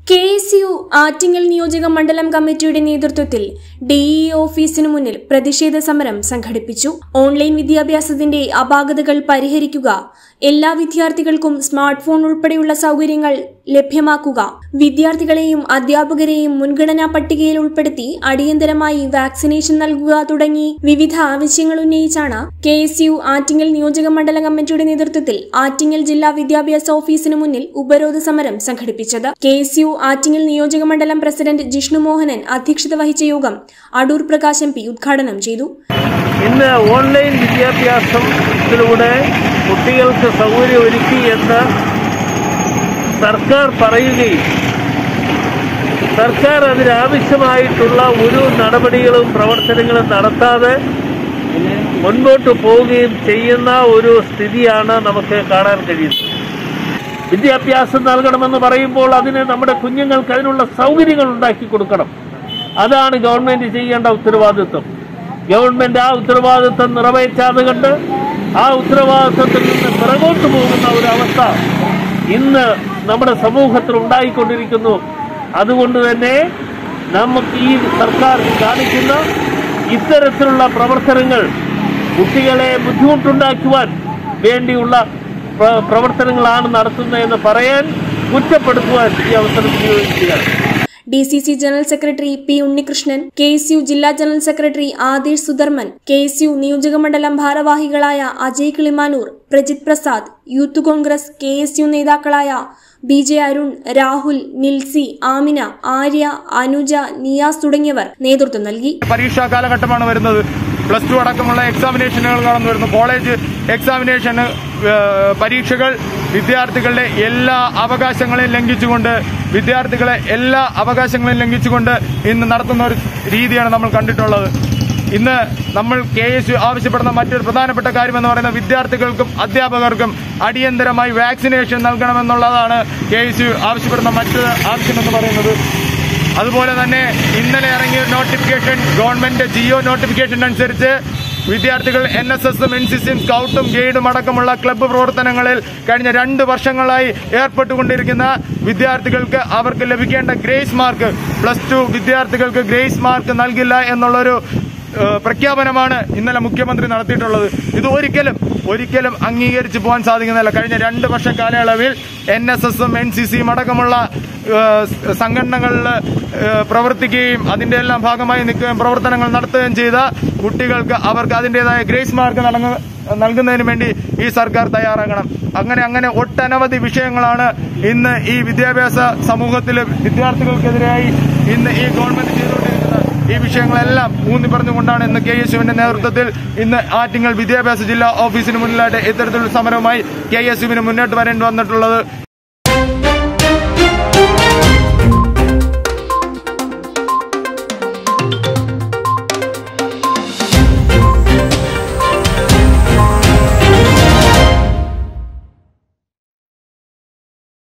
K S U Attingal നിയോജക മണ്ഡലം കമ്മിറ്റിയുടെ നേതൃത്വത്തിൽ ഡിഇ ഓഫീസിനു മുന്നിൽ പ്രതിഷേധ സമരം സംഘടിപ്പിച്ചു ഓൺലൈൻ വിദ്യാഭ്യാസത്തിന്റെ അപാകതകൾ പരിഹരിക്കുക എല്ലാ വിദ്യാർത്ഥികൾക്കും സ്മാർട്ട് ഫോൺ ഉൾപ്പെടെയുള്ള സൗകര്യങ്ങൾ ലഭ്യമാക്കുക വിദ്യാർത്ഥികളെയും അധ്യാപകരെയും മുൻഗണനാ പട്ടികയിൽ ഉൾപ്പെടുത്തി അടിയന്തരമായി വാക്സിനേഷൻ നൽകുക തുടങ്ങി വിവിധ ആവശ്യങ്ങൾ ഉന്നയിച്ചാണ് കെ എസ് യു ആറ്റിങ്ങൽ നിയോജക മണ്ഡലം കമ്മിറ്റിയുടെ നേതൃത്വത്തിൽ ആറ്റിങ്ങൽ ജില്ലാ വിദ്യാഭ്യാസ ഓഫീസിനു മുന്നിൽ ഉപരോധ സമരം സംഘടിപ്പിച്ചത് കെ എസ് യു ആറ്റിങ്ങൽ നിയോജക മണ്ഡലം പ്രസിഡന്റ് ജിഷ്ണു മോഹനൻ അധ്യക്ഷത വഹിച്ച യോഗം അടൂർ പ്രകാശ് എം പി ഉദ്ഘാടനം ചെയ്തു ഇന്ന് ഓൺലൈൻ വിദ്യാഭ്യാസത്തിലൂടെ കുട്ടികൾക്ക് സൗകര്യം ഒരുക്കി എന്ന് സർക്കാർ പറയുകയും സർക്കാർ അതിനാവശ്യമായിട്ടുള്ള ഒരു നടപടികളും പ്രവർത്തനങ്ങളും നടത്താതെ മുൻപോട്ട് പോവുകയും ചെയ്യുന്ന ഒരു സ്ഥിതിയാണ് നമുക്ക് കാണാൻ കഴിയുന്നത് വിദ്യാഭ്യാസം നൽകണമെന്ന് പറയുമ്പോൾ അതിന് നമ്മുടെ കുഞ്ഞുങ്ങൾക്ക് അതിനുള്ള സൗകര്യങ്ങൾ ഉണ്ടാക്കി കൊടുക്കണം അതാണ് ഗവൺമെന്റ് ചെയ്യേണ്ട ഉത്തരവാദിത്വം ഗവൺമെന്റ് ആ ഉത്തരവാദിത്വം നിറവേറ്റാതെ കണ്ട് ആ ഉത്തരവാദിത്വത്തിൽ നിന്ന് പിറകോട്ട് പോകുന്ന ഒരു അവസ്ഥ ഇന്ന് നമ്മുടെ സമൂഹത്തിൽ ഉണ്ടായിക്കൊണ്ടിരിക്കുന്നു അതുകൊണ്ട് തന്നെ നമുക്ക് ഈ സർക്കാർ കാണിക്കുന്ന ഇത്തരത്തിലുള്ള പ്രവർത്തനങ്ങൾ കുട്ടികളെ ബുദ്ധിമുട്ടുണ്ടാക്കുവാൻ വേണ്ടിയുള്ള പ്ര- പ്രവർത്തനങ്ങളാണ് നടത്തുന്നതെന്ന് പറയാൻ കുറ്റപ്പെടുത്തുവാൻ ഈ അവസരം ഉപയോഗിക്കുകയാണ് D C C general secretary P Unnikrishnan K S U ജില്ലാ general secretary Adesh Sudharman K S U നിയോജകമണ്ഡലം ഭാരവാഹികളായ Ajay Kilimanoor Prajith Prasad youth Congress K S U നേതാക്കളായ ബി ജെ അരുൺ രാഹുൽ നിൽസി ആമിന ആര്യ അനുജ നിയാസ് തുടങ്ങിയവർ നേതൃത്വം നൽകി പരീക്ഷാ കാലഘട്ടമാണ് വരുന്നത് പ്ലസ് ടു അടക്കമുള്ള എക്സാമിനേഷനുകൾ കടന്നു വരുന്നു കോളേജ് എക്സാമിനേഷന് ഏഹ്, പരീക്ഷകൾ വിദ്യാർത്ഥികളുടെ എല്ലാ അവകാശങ്ങളെയും ലംഘിച്ചുകൊണ്ട് വിദ്യാർത്ഥികളെ എല്ലാ അവകാശങ്ങളെയും ലംഘിച്ചുകൊണ്ട് ഇന്ന് നടത്തുന്ന ഒരു രീതിയാണ് നമ്മൾ കണ്ടിട്ടുള്ളത് ഇന്ന് നമ്മൾ കെ എസ് യു ആവശ്യപ്പെടുന്ന മറ്റൊരു പ്രധാനപ്പെട്ട കാര്യം എന്ന് പറയുന്നത് വിദ്യാർത്ഥികൾക്കും അധ്യാപകർക്കും അടിയന്തരമായി വാക്സിനേഷൻ നൽകണമെന്നുള്ളതാണ് കെ എസ് യു ആവശ്യപ്പെടുന്ന മറ്റൊരു ആവശ്യമെന്ന് പറയുന്നത് അതുപോലെ തന്നെ ഇന്നലെ ഇറങ്ങിയ നോട്ടിഫിക്കേഷൻ ഗവൺമെന്റ് ജിയോ നോട്ടിഫിക്കേഷൻ അനുസരിച്ച് വിദ്യാർത്ഥികൾ എൻ എസ് എസും എൻ സി സിയും സ്കൗട്ടും ഗൈഡും അടക്കമുള്ള ക്ലബ്ബ് പ്രവർത്തനങ്ങളിൽ കഴിഞ്ഞ രണ്ട് വർഷങ്ങളായി ഏർപ്പെട്ടുകൊണ്ടിരിക്കുന്ന വിദ്യാർത്ഥികൾക്ക് അവർക്ക് ലഭിക്കേണ്ട ഗ്രേസ് മാർക്ക് പ്ലസ് ടു വിദ്യാർത്ഥികൾക്ക് ഗ്രേസ് മാർക്ക് നൽകില്ല എന്നുള്ളൊരു ഏഹ് പ്രഖ്യാപനമാണ് ഇന്നലെ മുഖ്യമന്ത്രി നടത്തിയിട്ടുള്ളത് ഇത് ഒരിക്കലും ഒരിക്കലും അംഗീകരിച്ചു പോകാൻ സാധിക്കുന്നില്ല കഴിഞ്ഞ രണ്ട് വർഷ കാലയളവിൽ എൻ എസ് എസും എൻ സി സിയും അടക്കമുള്ള ഏഹ് സംഘടനകളിൽ ഏഹ് പ്രവർത്തിക്കുകയും അതിന്റെ എല്ലാം ഭാഗമായി നിൽക്കുകയും പ്രവർത്തനങ്ങൾ നടത്തുകയും ചെയ്ത കുട്ടികൾക്ക് അവർക്ക് അതിൻ്റെതായ ഗ്രേസ് മാർക്ക് നടങ്ങ- നൽകുന്നതിന് വേണ്ടി ഈ സർക്കാർ തയ്യാറാകണം അങ്ങനെ അങ്ങനെ ഒട്ടനവധി വിഷയങ്ങളാണ് ഇന്ന് ഈ വിദ്യാഭ്യാസ സമൂഹത്തിൽ വിദ്യാർത്ഥികൾക്കെതിരായി ഇന്ന് ഈ ഗവൺമെന്റ് ചെയ്തുകൊണ്ടിരിക്കുന്നത് ഈ വിഷയങ്ങളെല്ലാം ഊന്നി പറഞ്ഞുകൊണ്ടാണ് ഇന്ന് കെ എസ് യുവിന്റെ നേതൃത്വത്തിൽ ഇന്ന് ആറ്റിങ്ങൽ വിദ്യാഭ്യാസ ജില്ലാ ഓഫീസിന് മുന്നിലായിട്ട് ഇത്തരത്തിലുള്ള സമരവുമായി കെ എസ് യുവിന് മുന്നോട്ട് വരേണ്ടി വന്നിട്ടുള്ളത്